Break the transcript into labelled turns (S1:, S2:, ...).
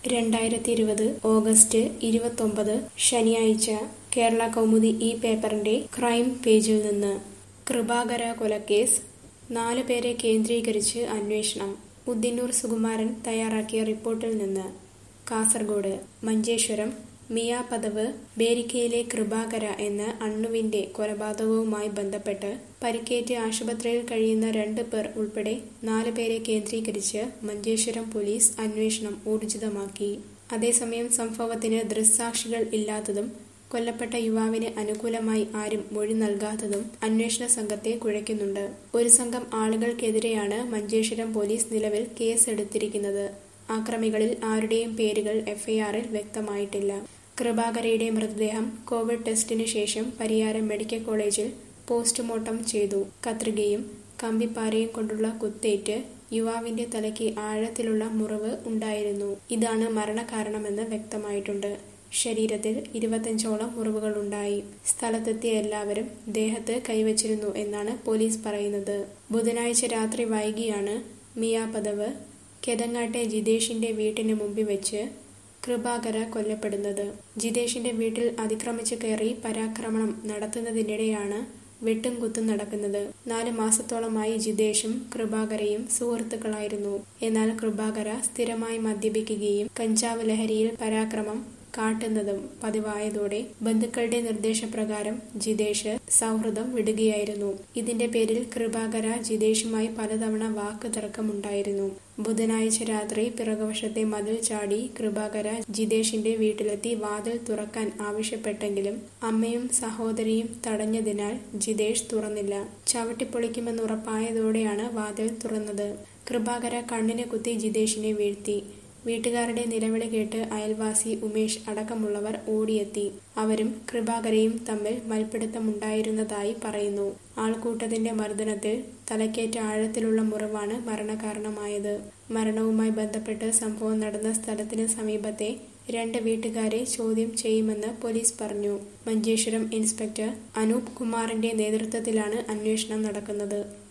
S1: രണ്ടായിരത്തി ഇരുപത് ഓഗസ്റ്റ് ഇരുപത്തൊമ്പത് ശനിയാഴ്ച കേരള കൗമുദി ഈ പേപ്പറിന്റെ ക്രൈം പേജിൽ നിന്ന് കൃപാകര കൊലക്കേസ് നാല് പേരെ കേന്ദ്രീകരിച്ച് അന്വേഷണം ഉദ്ദിന്നൂർ സുകുമാരൻ തയ്യാറാക്കിയ റിപ്പോർട്ടിൽ നിന്ന് കാസർഗോഡ് മഞ്ചേശ്വരം മിയ പദവ് ബേരിക്കയിലെ കൃപാകര എന്ന അണ്ണുവിന്റെ കൊലപാതകവുമായി ബന്ധപ്പെട്ട് പരിക്കേറ്റ് ആശുപത്രിയിൽ കഴിയുന്ന രണ്ട് പേർ ഉൾപ്പെടെ നാല് പേരെ കേന്ദ്രീകരിച്ച് മഞ്ചേശ്വരം പോലീസ് അന്വേഷണം ഊർജിതമാക്കി അതേസമയം സംഭവത്തിന് ദൃക്സാക്ഷികൾ ഇല്ലാത്തതും കൊല്ലപ്പെട്ട യുവാവിന് അനുകൂലമായി ആരും മൊഴി നൽകാത്തതും അന്വേഷണ സംഘത്തെ കുഴയ്ക്കുന്നുണ്ട് ഒരു സംഘം ആളുകൾക്കെതിരെയാണ് മഞ്ചേശ്വരം പോലീസ് നിലവിൽ കേസെടുത്തിരിക്കുന്നത് ആക്രമികളിൽ ആരുടെയും പേരുകൾ എഫ്ഐആറിൽ വ്യക്തമായിട്ടില്ല കൃപാകരയുടെ മൃതദേഹം കോവിഡ് ടെസ്റ്റിന് ശേഷം പരിയാരം മെഡിക്കൽ കോളേജിൽ പോസ്റ്റ്മോർട്ടം ചെയ്തു കത്രികയും കമ്പിപ്പാരയും കൊണ്ടുള്ള കുത്തേറ്റ് യുവാവിന്റെ തലയ്ക്ക് ആഴത്തിലുള്ള മുറിവ് ഉണ്ടായിരുന്നു ഇതാണ് മരണകാരണമെന്ന് വ്യക്തമായിട്ടുണ്ട് ശരീരത്തിൽ ഇരുപത്തഞ്ചോളം മുറിവുകളുണ്ടായി സ്ഥലത്തെത്തിയ എല്ലാവരും ദേഹത്ത് കൈവച്ചിരുന്നു എന്നാണ് പോലീസ് പറയുന്നത് ബുധനാഴ്ച രാത്രി വൈകിയാണ് മിയ പദവ് കെതങ്ങാട്ടെ ജിതേഷിന്റെ വീട്ടിന് മുമ്പിൽ വെച്ച് കൃപാകര കൊല്ലപ്പെടുന്നത് ജിതേഷിന്റെ വീട്ടിൽ അതിക്രമിച്ച് കയറി പരാക്രമണം നടത്തുന്നതിനിടെയാണ് വെട്ടും കുത്തും നടക്കുന്നത് നാല് മാസത്തോളമായി ജിതേഷും കൃപാകരയും സുഹൃത്തുക്കളായിരുന്നു എന്നാൽ കൃപാകര സ്ഥിരമായി മദ്യപിക്കുകയും കഞ്ചാവ് ലഹരിയിൽ പരാക്രമം കാട്ടുന്നതും പതിവായതോടെ ബന്ധുക്കളുടെ നിർദ്ദേശപ്രകാരം ജിതേഷ് സൗഹൃദം വിടുകയായിരുന്നു ഇതിന്റെ പേരിൽ കൃപാകര ജിതേഷുമായി പലതവണ വാക്ക് തർക്കമുണ്ടായിരുന്നു ബുധനാഴ്ച രാത്രി പിറകുവശത്തെ മതിൽ ചാടി കൃപാകര ജിതേഷിന്റെ വീട്ടിലെത്തി വാതിൽ തുറക്കാൻ ആവശ്യപ്പെട്ടെങ്കിലും അമ്മയും സഹോദരിയും തടഞ്ഞതിനാൽ ജിതേഷ് തുറന്നില്ല ചവിട്ടിപ്പൊളിക്കുമെന്നുറപ്പായതോടെയാണ് വാതിൽ തുറന്നത് കൃപാകര കണ്ണിന് കുത്തി ജിതേഷിനെ വീഴ്ത്തി വീട്ടുകാരുടെ നിലവിളി കേട്ട് അയൽവാസി ഉമേഷ് അടക്കമുള്ളവർ ഓടിയെത്തി അവരും കൃപാകരയും തമ്മിൽ മൽപ്പിടുത്തമുണ്ടായിരുന്നതായി പറയുന്നു ആൾക്കൂട്ടത്തിന്റെ മർദ്ദനത്തിൽ തലക്കേറ്റ ആഴത്തിലുള്ള മുറിവാണ് മരണകാരണമായത് മരണവുമായി ബന്ധപ്പെട്ട് സംഭവം നടന്ന സ്ഥലത്തിന് സമീപത്തെ രണ്ട് വീട്ടുകാരെ ചോദ്യം ചെയ്യുമെന്ന് പോലീസ് പറഞ്ഞു മഞ്ചേശ്വരം ഇൻസ്പെക്ടർ അനൂപ് കുമാറിന്റെ നേതൃത്വത്തിലാണ് അന്വേഷണം നടക്കുന്നത്